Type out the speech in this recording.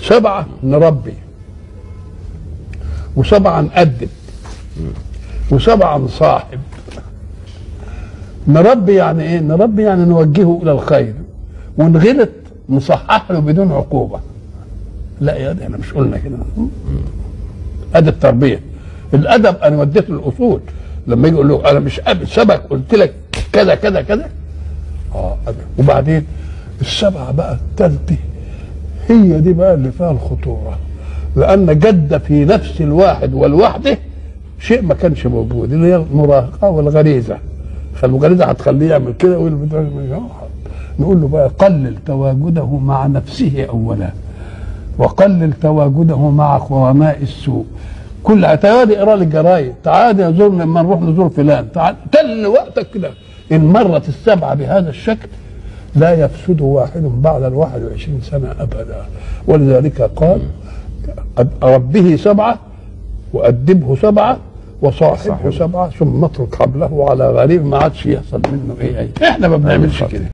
سبعه نربي وسبعه نأدب وسبعه نصاحب نربي يعني ايه؟ نربي يعني نوجهه الى الخير ونغلط نصحح له بدون عقوبه لا يا دي احنا مش قلنا كده ادي التربيه الادب انا وديته الاصول لما يجي يقول له انا مش قابل سبق قلت لك كذا كذا كذا اه أدب. وبعدين السبعه بقى الثالثه هي دي بقى اللي فيها الخطوره لان جد في نفس الواحد والوحده شيء ما كانش موجود اللي هي المراهقه والغريزه فالغريزه هتخليه يعمل كده ويقول نقول له بقى قلل تواجده مع نفسه اولا وقلل تواجده مع قرناء السوء كل اعتيادي اقرا لي الجرايد تعال نزور لما نروح نزور فلان تعال تل وقتك كده ان مرت السبعه بهذا الشكل لا يفسد واحد بعد الواحد وعشرين سنة أبدا ولذلك قال ربه سبعة وأدبه سبعة وصاحبه سبعة ثم اترك حبله على غريب ما عادش يحصل منه ايه ايه احنا ما بنعملش كده